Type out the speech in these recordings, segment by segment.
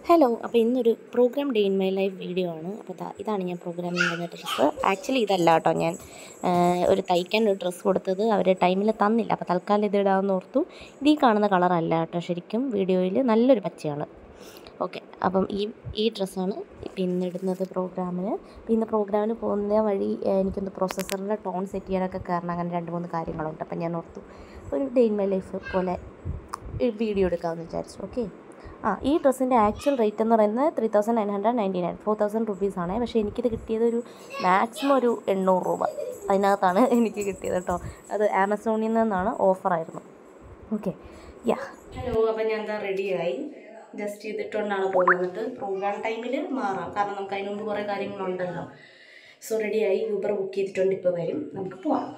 hello അപ്പോൾ ഇന്നൊരു program day in my life video ആണ് അപ്പോൾ ദാ ഇതാണ് ഞാൻ പ്രോഗ്രാമിൽ വന്ന ഡ്രസ്സ് ആക്ച്വലി ഇതല്ല കേട്ടോ ഞാൻ ആ, ഒരു തയ്ക്കാൻ ഒരു ഡ്രസ്സ് കൊടുത്തത് അവർ ടൈമിൽ തന്നില്ല അപ്പോൾ തൽക്കാലം ഇത് ഇടാമെന്ന് ഓർത്തു ഇത് ഈ കാണുന്ന കളറല്ല കേട്ടോ ശരിക്കും വീഡിയോയിൽ നല്ലൊരു പച്ചയാണ് ഓക്കെ അപ്പം ഈ ഈ ഡ്രസ്സാണ് ഇപ്പം ഇന്ന് ഇടുന്നത് പ്രോഗ്രാമിന് ഇന്ന് പ്രോഗ്രാമിന് പോകുന്ന വഴി ആ, എനിക്കൊന്ന് പ്രൊസസ്സറിൻ്റെ ടോൺ സെറ്റ് ചെയ്യാനൊക്കെ കാരണം അങ്ങനെ രണ്ട് മൂന്ന് കാര്യങ്ങളുണ്ട് അപ്പം ഞാൻ ഓർത്തു ഒരു ഡേ ഇൻ മൈ ലൈഫ് പോലെ വീഡിയോ എടുക്കാമെന്ന് വിചാരിച്ചു ഓക്കെ ആ ഈ ഡ്രസ്സിൻ്റെ ആക്ച്വൽ റേറ്റ് എന്ന് പറയുന്നത് three thousand nine hundred ninety nine four thousand റുപ്പീസാണ് പക്ഷേ എനിക്കിത് കിട്ടിയത് ഒരു മാക്സിമം ഒരു എണ്ണൂറ് രൂപ അതിനകത്താണ് എനിക്ക് കിട്ടിയത് കേട്ടോ അത് ആമസോണിൽ നിന്നാണ് ഓഫറായിരുന്നു ഓക്കെ യാ ഹലോ അപ്പം ഞാൻ എന്താ റെഡിയായി ജസ്റ്റ് ചെയ്തിട്ടുകൊണ്ടാണ് പോകുന്നത് പ്രോഗ്രാം ടൈമിൽ മാറാം കാരണം നമുക്ക് അതിന് മുമ്പ് കുറേ കാര്യങ്ങളുണ്ടല്ലോ സോ റെഡിയായി യൂബർ ബുക്ക് ചെയ്തിട്ടുണ്ട് ഇപ്പോൾ വരും നമുക്ക് പോവാം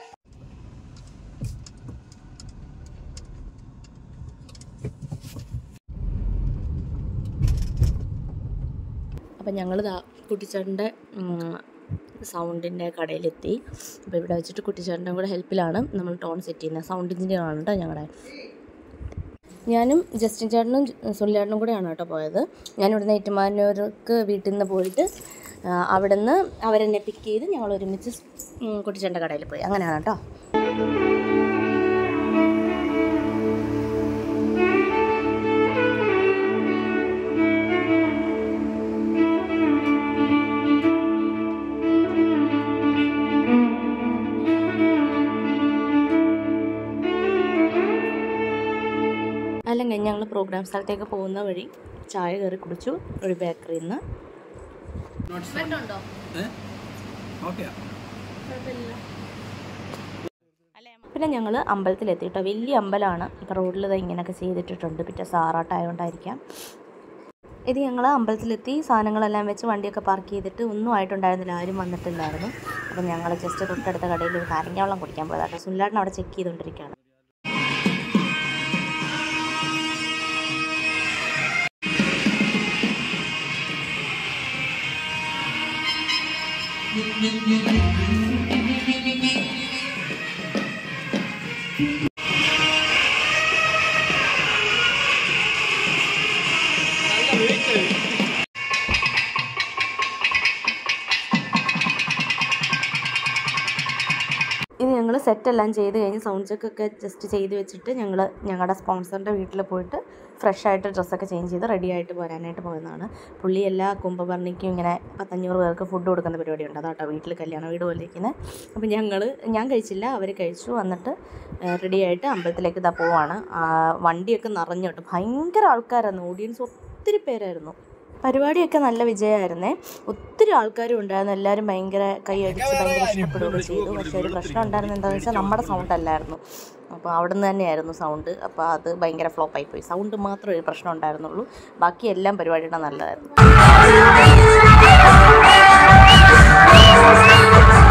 അപ്പം ഞങ്ങൾ കുട്ടിച്ചേട്ടൻ്റെ സൗണ്ടിൻ്റെ കടയിലെത്തി അപ്പോൾ ഇവിടെ വെച്ചിട്ട് കുട്ടിച്ചേട്ടൻ്റെ കൂടെ ഹെൽപ്പിലാണ് നമ്മൾ ടോൺ സെറ്റ് ചെയ്യുന്നത് സൗണ്ട് എഞ്ചിനീയറാണ് കേട്ടോ ഞങ്ങളുടെ ഞാനും ജസ്റ്റിൻ ചേട്ടനും സുനിലേട്ടനും കൂടെയാണ് കേട്ടോ പോയത് ഞാനിവിടുന്ന് ഏറ്റുമാനൂർക്ക് വീട്ടിൽ നിന്ന് പോയിട്ട് ആ, അവിടുന്ന് അവരെന്നെ പിക്ക് ചെയ്ത് ഞങ്ങൾ ഒരുമിച്ച് ഉം, കുട്ടിച്ചേട്ടൻ്റെ കടയിൽ പോയി അങ്ങനെയാണ് കേട്ടോ അല്ലെങ്കിൽ ഞങ്ങൾ പ്രോഗ്രാം സ്ഥലത്തേക്ക് പോകുന്ന വഴി ചായ കയറി കുടിച്ചു ഒരു ബേക്കറിയിൽ നിന്ന് ഓക്കെയാ പിന്നെ ഞങ്ങൾ അമ്പലത്തിലെത്തി കേട്ടോ വലിയ അമ്പലമാണ് ഇപ്പോൾ റോഡിൽ ഇത് ഇങ്ങനെയൊക്കെ ചെയ്തിട്ടിട്ടുണ്ട് പിന്നെ സാറാട്ടായതുകൊണ്ടായിരിക്കാം ഇത് ഞങ്ങൾ അമ്പലത്തിലെത്തി സാധനങ്ങളെല്ലാം വെച്ച് വണ്ടിയൊക്കെ പാർക്ക് ചെയ്തിട്ട് ഒന്നും ആയിട്ടുണ്ടായിരുന്നില്ല ആരും വന്നിട്ടില്ലായിരുന്നു അപ്പം ഞങ്ങൾ ജസ്റ്റ് തൊട്ടടുത്ത കടയിൽ ഒരു നാരങ്ങ വെള്ളം കുടിക്കാൻ പോയതാട്ടോ സുനിലാട്ടൻ അവിടെ ചെക്ക് ചെയ്തുകൊണ്ടിരിക്കുകയാണ് ഇത് ഞങ്ങൾ സെറ്റെല്ലാം ചെയ്ത് കഴിഞ്ഞ് സൗണ്ട് ചെക്കൊക്കെ ജസ്റ്റ് ചെയ്ത് വെച്ചിട്ട് ഞങ്ങൾ ഞങ്ങളുടെ സ്പോൺസറിൻ്റെ വീട്ടിൽ പോയിട്ട് ഫ്രഷ് ആയിട്ട് ഡ്രസ്സൊക്കെ ചേഞ്ച് ചെയ്ത് റെഡി ആയിട്ട് പോരാനായിട്ട് പോയതാണ് പുള്ളി എല്ലാ കുംഭഭരണിക്കും ഇങ്ങനെ പത്തഞ്ഞൂറ് പേർക്ക് ഫുഡ് കൊടുക്കുന്ന പരിപാടിയുണ്ട് അതാട്ടോ വീട്ടിൽ കല്യാണ വീട് പോലെ ഇരിക്കുന്നത് അപ്പോൾ ഞങ്ങൾ ഞാൻ കഴിച്ചില്ല അവർ കഴിച്ചു വന്നിട്ട് റെഡി ആയിട്ട് അമ്പലത്തിലേക്ക് ഇതാ പോവാണ് ആ, വണ്ടിയൊക്കെ നിറഞ്ഞു കേട്ടോ ഭയങ്കര ആൾക്കാരായിരുന്നു ഓഡിയൻസ് ഒത്തിരി പേരായിരുന്നു പരിപാടിയൊക്കെ നല്ല വിജയമായിരുന്നേ ഒത്തിരി ആൾക്കാരും ഉണ്ടായിരുന്നു എല്ലാവരും ഭയങ്കര കൈയടിച്ച് ഭയങ്കര ഇഷ്ടപ്പെടുകയൊക്കെ ചെയ്തു പക്ഷേ ഒരു പ്രശ്നം ഉണ്ടായിരുന്നത് എന്താണെന്ന് വെച്ചാൽ നമ്മുടെ സൗണ്ട് അല്ലായിരുന്നു അപ്പോൾ അവിടെ നിന്ന് തന്നെയായിരുന്നു സൗണ്ട് അപ്പോൾ അത് ഭയങ്കര ഫ്ലോപ്പായി പോയി സൗണ്ട് മാത്രമേ ഒരു പ്രശ്നം ഉണ്ടായിരുന്നുള്ളൂ ബാക്കി എല്ലാം പരിപാടിയുടെ നല്ലതായിരുന്നു